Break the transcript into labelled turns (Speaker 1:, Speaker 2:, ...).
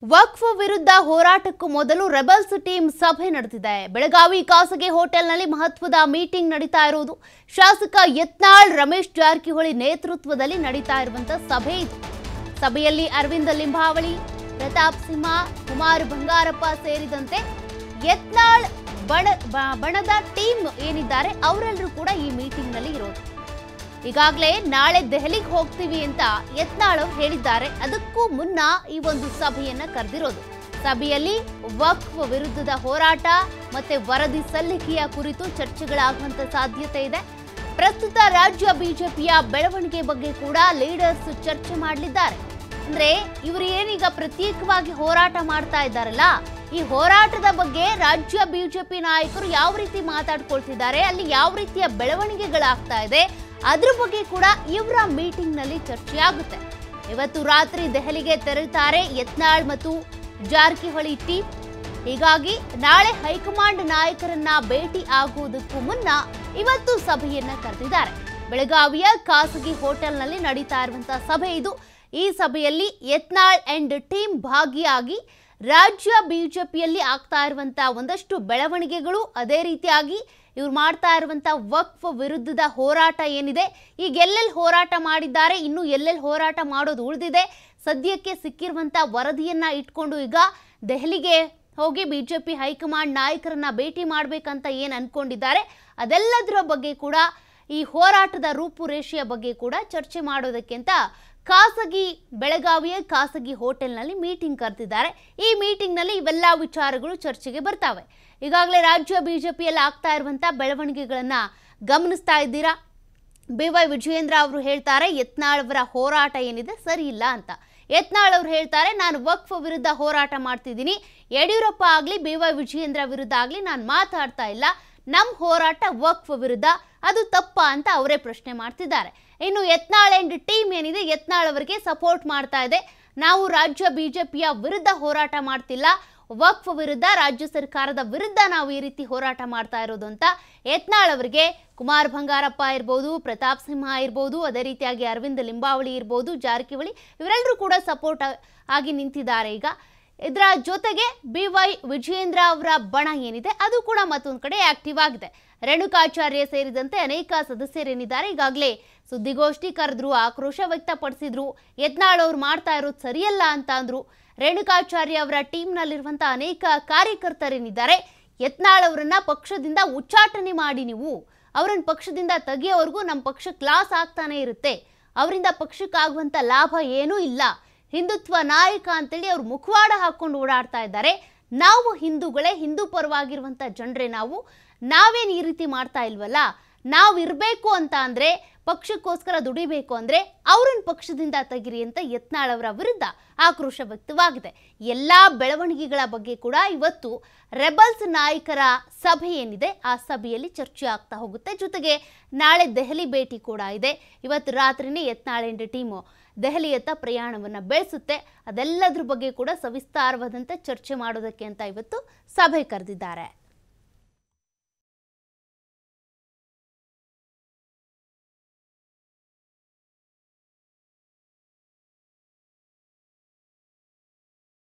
Speaker 1: ವಕ್ಫ್ ವಿರುದ್ಧ ಹೋರಾಟಕ್ಕೂ ಮೊದಲು rebels team ಸಭೆ ನಡೆದಿದೆ ಬೆಳಗಾವಿ ಖಾಸಗಿ ಹೋಟೆಲ್ನಲ್ಲಿ ಮಹತ್ವದ ಮೀಟಿಂಗ್ ನಡೀತಾ ಇರುವುದು ಶಾಸಕ ಯತ್ನಾಳ್ ರಮೇಶ್ ಜಾರಕಿಹೊಳಿ ನೇತೃತ್ವದಲ್ಲಿ ನಡೀತಾ ಇರುವಂತಹ ಸಭೆ ಇದು ಸಭೆಯಲ್ಲಿ ಅರವಿಂದ ಲಿಂಬಾವಳಿ ಪ್ರತಾಪ್ ಸಿಂಹ ಕುಮಾರ್ ಬಂಗಾರಪ್ಪ ಸೇರಿದಂತೆ ಯತ್ನಾಳ್ ಬಣ ಬ- ಬಣದ ಟೀಮ್ ಏನಿದ್ದಾರೆ ಅವರೆಲ್ಲರೂ ಕೂಡ ಈ ಮೀಟಿಂಗ್ನಲ್ಲಿ ಇರೋದು ಈಗಾಗಲೇ ನಾಳೆ ದೆಹಲಿಗೆ ಹೋಗ್ತೀವಿ ಅಂತ ಯತ್ನಾಳ್ ಅವ್ರು ಹೇಳಿದ್ದಾರೆ ಅದಕ್ಕೂ ಮುನ್ನ ಈ ಒಂದು ಸಭೆಯನ್ನ ಕರೆದಿರೋದು ಸಭೆಯಲ್ಲಿ ವಕ್ಫ್ ವಿರುದ್ಧದ ಹೋರಾಟ ಮತ್ತೆ ವರದಿ ಸಲ್ಲಿಕೆಯ ಕುರಿತು ಚರ್ಚೆಗಳಾಗುವಂತ ಸಾಧ್ಯತೆ ಇದೆ ಪ್ರಸ್ತುತ ರಾಜ್ಯ ಬಿಜೆಪಿಯ ಬೆಳವಣಿಗೆ ಬಗ್ಗೆ ಕೂಡ ಲೀಡರ್ಸ್ ಚರ್ಚೆ ಮಾಡಲಿದ್ದಾರೆ ಅಂದ್ರೆ ಇವರು ಏನೀಗ ಪ್ರತ್ಯೇಕವಾಗಿ ಹೋರಾಟ ಮಾಡ್ತಾ ಇದ್ದಾರಲ್ಲ ಈ ಹೋರಾಟದ ಬಗ್ಗೆ ರಾಜ್ಯ ಬಿಜೆಪಿ ನಾಯಕರು ಯಾವ ರೀತಿ ಮಾತಾಡ್ಕೊಳ್ತಿದ್ದಾರೆ ಅಲ್ಲಿ ಯಾವ ರೀತಿಯ ಬೆಳವಣಿಗೆಗಳಾಗ್ತಾ ಇದೆ ಅದ್ರ ಬಗ್ಗೆ ಕೂಡ ಇವರ ಮೀಟಿಂಗ್ ನಲ್ಲಿ ಚರ್ಚೆ ಆಗುತ್ತೆ ಇವತ್ತು ರಾತ್ರಿ ದೆಹಲಿಗೆ ತೆರಳುತ್ತಾರೆ ಯತ್ನಾಳ್ ಮತ್ತು ಜಾರಕಿಹೊಳಿ ಟೀಮ್ ಹೀಗಾಗಿ ನಾಳೆ ಹೈಕಮಾಂಡ್ ನಾಯಕರನ್ನ ಭೇಟಿ ಆಗುವುದಕ್ಕೂ ಮುನ್ನ ಇವತ್ತು ಸಭೆಯನ್ನ ಕರೆದಿದ್ದಾರೆ ಬೆಳಗಾವಿಯ ಖಾಸಗಿ ಹೋಟೆಲ್ನಲ್ಲಿ ನಡೀತಾ ಇರುವಂತಹ ಸಭೆ ಇದು ಈ ಸಭೆಯಲ್ಲಿ ಯತ್ನಾಳ್ ಅಂಡ್ ಟೀಮ್ ಭಾಗಿಯಾಗಿ ರಾಜ್ಯ ಬಿಜೆಪಿಯಲ್ಲಿ ಆಗ್ತಾ ಇರುವಂತಹ ಒಂದಷ್ಟು ಬೆಳವಣಿಗೆಗಳು ಅದೇ ರೀತಿಯಾಗಿ ಇವ್ರು ಮಾಡ್ತಾ ಇರುವಂತ ವಕ್ಫ್ ವಿರುದ್ಧದ ಹೋರಾಟ ಏನಿದೆ ಈಗ ಎಲ್ಲೆಲ್ಲಿ ಹೋರಾಟ ಮಾಡಿದ್ದಾರೆ ಇನ್ನು ಎಲ್ಲೆಲ್ಲಿ ಹೋರಾಟ ಮಾಡೋದು ಉಳಿದಿದೆ ಸದ್ಯಕ್ಕೆ ಸಿಕ್ಕಿರುವಂತ ವರದಿಯನ್ನ ಇಟ್ಕೊಂಡು ಈಗ ದೆಹಲಿಗೆ ಹೋಗಿ ಬಿಜೆಪಿ ಹೈಕಮಾಂಡ್ ನಾಯಕರನ್ನ ಭೇಟಿ ಮಾಡ್ಬೇಕಂತ ಏನ್ ಅನ್ಕೊಂಡಿದ್ದಾರೆ ಅದೆಲ್ಲದರ ಬಗ್ಗೆ ಕೂಡ ಈ ಹೋರಾಟದ ರೂಪುರೇಷೆಯ ಬಗ್ಗೆ ಕೂಡ ಚರ್ಚೆ ಮಾಡೋದಕ್ಕೆ ಅಂತ ಖಾಸಗಿ ಬೆಳಗಾವಿಯ ಖಾಸಗಿ ಹೋಟೆಲ್ನಲ್ಲಿ ಮೀಟಿಂಗ್ ಕರೆದಿದ್ದಾರೆ ಈ ಮೀಟಿಂಗ್ನಲ್ಲಿ ಇವೆಲ್ಲ ವಿಚಾರಗಳು ಚರ್ಚೆಗೆ ಬರ್ತಾವೆ ಈಗಾಗಲೇ ರಾಜ್ಯ ಬಿಜೆಪಿಯಲ್ಲಿ ಆಗ್ತಾ ಇರುವಂತ ಬೆಳವಣಿಗೆಗಳನ್ನ ಗಮನಿಸ್ತಾ ಇದ್ದೀರಾ ಬಿ ವೈ ವಿಜಯೇಂದ್ರ ಅವರು ಹೇಳ್ತಾರೆ ಯತ್ನಾಳ್ ಅವರ ಹೋರಾಟ ಏನಿದೆ ಸರಿ ಇಲ್ಲ ಅಂತ ಯತ್ನಾಳ್ ಅವರು ಹೇಳ್ತಾರೆ ನಾನು ವಕ್ಫ್ ವಿರುದ್ಧ ಹೋರಾಟ ಮಾಡ್ತಿದ್ದೀನಿ ಯಡಿಯೂರಪ್ಪ ಆಗಲಿ ಬಿ ವೈ ವಿಜಯೇಂದ್ರ ವಿರುದ್ಧ ಆಗಲಿ ನಾನು ಮಾತಾಡ್ತಾ ಇಲ್ಲ ನಮ್ಮ ಹೋರಾಟ ವಕ್ಫ್ ವಿರುದ್ಧ ಅದು ತಪ್ಪ ಅಂತ ಅವರೇ ಪ್ರಶ್ನೆ ಮಾಡ್ತಿದ್ದಾರೆ ಇನ್ನು ಯತ್ನಾಳ್ ಅಂಡ್ ಟೀಮ್ ಏನಿದೆ ಯತ್ನಾಳ್ ಅವರಿಗೆ ಸಪೋರ್ಟ್ ಮಾಡ್ತಾ ಇದೆ ನಾವು ರಾಜ್ಯ ಬಿಜೆಪಿಯ ವಿರುದ್ಧ ಹೋರಾಟ ಮಾಡ್ತಿಲ್ಲ ವಕ್ಫ್ ವಿರುದ್ಧ ರಾಜ್ಯ ಸರ್ಕಾರದ ವಿರುದ್ಧ ನಾವು ಈ ರೀತಿ ಹೋರಾಟ ಮಾಡ್ತಾ ಇರೋದು ಅಂತ ಯತ್ನಾಳ್ ಅವರಿಗೆ ಕುಮಾರ್ ಬಂಗಾರಪ್ಪ ಇರ್ಬೋದು ಪ್ರತಾಪ್ ಸಿಂಹ ಇರ್ಬೋದು ಅದೇ ರೀತಿಯಾಗಿ ಅರವಿಂದ್ ಲಿಂಬಾವಳಿ ಇರ್ಬೋದು ಜಾರಕಿಹೊಳಿ ಇವರೆಲ್ಲರೂ ಕೂಡ ಸಪೋರ್ಟ್ ಆಗಿ ನಿಂತಿದ್ದಾರೆ ಈಗ ಇದರ ಜೊತೆಗೆ ಬಿ ವೈ ವಿಜಯೇಂದ್ರ ಅವರ ಬಣ ಏನಿದೆ ಅದು ಕೂಡ ಮತ್ತೊಂದು ಕಡೆ ಆಕ್ಟಿವ್ ಆಗಿದೆ ರೇಣುಕಾಚಾರ್ಯ ಸೇರಿದಂತೆ ಅನೇಕ ಸದಸ್ಯರೇನಿದ್ದಾರೆ ಈಗಾಗಲೇ ಸುದ್ದಿಗೋಷ್ಠಿ ಕರೆದ್ರು ಆಕ್ರೋಶ ವ್ಯಕ್ತಪಡಿಸಿದ್ರು ಯತ್ನಾಳ್ ಅವ್ರು ಮಾಡ್ತಾ ಇರೋದು ಸರಿಯಲ್ಲ ಅಂತ ಅಂದ್ರು ರೇಣುಕಾಚಾರ್ಯ ಅವರ ಟೀಮ್ನಲ್ಲಿರುವಂಥ ಅನೇಕ ಕಾರ್ಯಕರ್ತರೇನಿದ್ದಾರೆ ಯತ್ನಾಳ್ ಅವರನ್ನ ಪಕ್ಷದಿಂದ ಉಚ್ಚಾಟನೆ ಮಾಡಿ ನೀವು ಅವರನ್ನ ಪಕ್ಷದಿಂದ ತೆಗೆಯೋವರೆಗೂ ನಮ್ಮ ಪಕ್ಷ ಕ್ಲಾಸ್ ಆಗ್ತಾನೆ ಇರುತ್ತೆ ಅವರಿಂದ ಪಕ್ಷಕ್ಕಾಗುವಂಥ ಲಾಭ ಏನೂ ಇಲ್ಲ ಹಿಂದುತ್ವ ನಾಯಕ ಅಂತೇಳಿ ಅವ್ರು ಮುಖವಾಡ ಹಾಕೊಂಡು ಓಡಾಡ್ತಾ ಇದ್ದಾರೆ ನಾವು ಹಿಂದೂಗಳೇ ಹಿಂದೂ ಪರವಾಗಿರುವಂಥ ಜನರೇ ನಾವು ನಾವೇನು ಈ ರೀತಿ ಮಾಡ್ತಾ ಇಲ್ವಲ್ಲ ನಾವು ಇರಬೇಕು ಅಂತ ಅಂದರೆ ಪಕ್ಷಕ್ಕೋಸ್ಕರ ದುಡಿಬೇಕು ಅಂದರೆ ಅವ್ರನ್ನ ಪಕ್ಷದಿಂದ ತೆಗಿರಿ ಅಂತ ಯತ್ನಾಳ್ ಅವರ ವಿರುದ್ಧ ಆಕ್ರೋಶ ವ್ಯಕ್ತವಾಗಿದೆ ಎಲ್ಲ ಬೆಳವಣಿಗೆಗಳ ಬಗ್ಗೆ ಕೂಡ ಇವತ್ತು ರೆಬಲ್ಸ್ ನಾಯಕರ ಸಭೆ ಏನಿದೆ ಆ ಸಭೆಯಲ್ಲಿ ಚರ್ಚೆ ಆಗ್ತಾ ಹೋಗುತ್ತೆ ಜೊತೆಗೆ ನಾಳೆ ದೆಹಲಿ ಭೇಟಿ ಕೂಡ ಇದೆ ಇವತ್ತು ರಾತ್ರಿನೇ ಯತ್ನಾಳ್ ಎಂಡ್ ಟೀಮು ದೆಹಲಿಯತ್ತ ಪ್ರಯಾಣವನ್ನು ಬೆಳೆಸುತ್ತೆ ಅದೆಲ್ಲದ್ರ ಬಗ್ಗೆ ಕೂಡ ಸವಿಸ್ತಾರವಾದಂಥ ಚರ್ಚೆ ಮಾಡೋದಕ್ಕೆ ಅಂತ ಇವತ್ತು ಸಭೆ ಕರೆದಿದ್ದಾರೆ